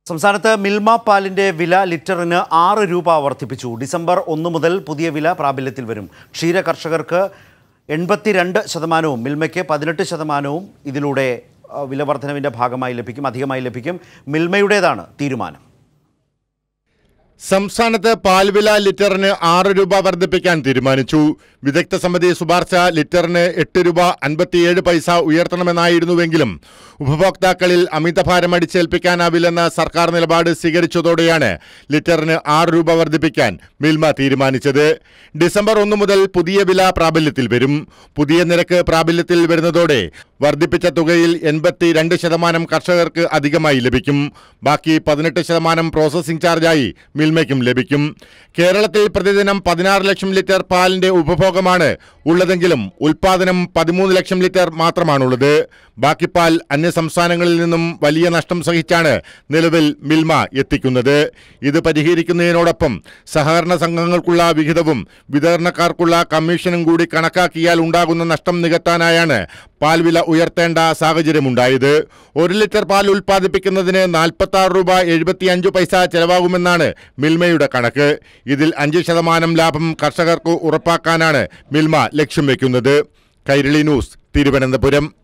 സംസ്ഥാനത്ത് മിൽമ പാലിന്റെ വില ലിറ്ററിന് ആറ് രൂപ വർദ്ധിപ്പിച്ചു ഡിസംബർ ഒന്ന് മുതൽ പുതിയ വില പ്രാബല്യത്തിൽ വരും ക്ഷീര കർഷകർക്ക് എൺപത്തിരണ്ട് ശതമാനവും മിൽമയ്ക്ക് പതിനെട്ട് ശതമാനവും ഇതിലൂടെ ആ, വില വർധനവിൻ്റെ ഭാഗമായി ലഭിക്കും അധികമായി ലഭിക്കും മിൽമയുടേതാണ് തീരുമാനം സംസ്ഥാനത്ത് പാൽവില ലിറ്ററിന് ആറ് രൂപ വർദ്ധിപ്പിക്കാൻ തീരുമാനിച്ചു വിദഗ്ധ സമിതി ശുപാർശ ലിറ്ററിന് എട്ട് രൂപ അൻപത്തിയേഴ് പൈസ ഉയർത്തണമെന്നായിരുന്നുവെങ്കിലും ഉപഭോക്താക്കളിൽ അമിതഭാരം അടിച്ചേൽപ്പിക്കാനാവില്ലെന്ന സർക്കാർ നിലപാട് സ്വീകരിച്ചതോടെയാണ് ലിറ്ററിന് ആറ് രൂപ വർദ്ധിപ്പിക്കാൻ മിൽമ തീരുമാനിച്ചത് ഡിസംബർ ഒന്ന് മുതൽ പുതിയ വില പ്രാബല്യത്തിൽ വരും പുതിയ നിരക്ക് പ്രാബല്യത്തിൽ വരുന്നതോടെ വർദ്ധിപ്പിച്ച തുകയിൽ എൺപത്തിരണ്ട് ശതമാനം കർഷകർക്ക് അധികമായി ലഭിക്കും ബാക്കി പതിനെട്ട് ശതമാനം പ്രോസസ്സിംഗ് ചാർജായി മിൽമയ്ക്കും ലഭിക്കും കേരളത്തിൽ പ്രതിദിനം പതിനാറ് ലക്ഷം ലിറ്റർ പാലിന്റെ ഉപഭോഗമാണ് ഉള്ളതെങ്കിലും ഉൽപാദനം പതിമൂന്ന് ലക്ഷം ലിറ്റർ മാത്രമാണുള്ളത് ബാക്കി പാൽ അന്യ സംസ്ഥാനങ്ങളിൽ നിന്നും വലിയ നഷ്ടം സഹിച്ചാണ് നിലവിൽ മിൽമ എത്തിക്കുന്നത് ഇത് പരിഹരിക്കുന്നതിനോടൊപ്പം സഹകരണ സംഘങ്ങൾക്കുള്ള വിഹിതവും വിതരണക്കാർക്കുള്ള കമ്മീഷനും കൂടി കണക്കാക്കിയാൽ ഉണ്ടാകുന്ന നഷ്ടം നികത്താനായാണ് പാൽവില ഉയർത്തേണ്ട സാഹചര്യമുണ്ടായത് ഒരു ലിറ്റർ പാൽ ഉൽപ്പാദിപ്പിക്കുന്നതിന് നാൽപ്പത്തി ആറ് രൂപ എഴുപത്തിയഞ്ച് പൈസ ചെലവാകുമെന്നാണ് മിൽമയുടെ കണക്ക് ഇതിൽ അഞ്ച് ശതമാനം ലാഭം കർഷകർക്ക് ഉറപ്പാക്കാനാണ് മിൽമ ലക്ഷ്യം വെക്കുന്നത് കൈരളി ന്യൂസ് തിരുവനന്തപുരം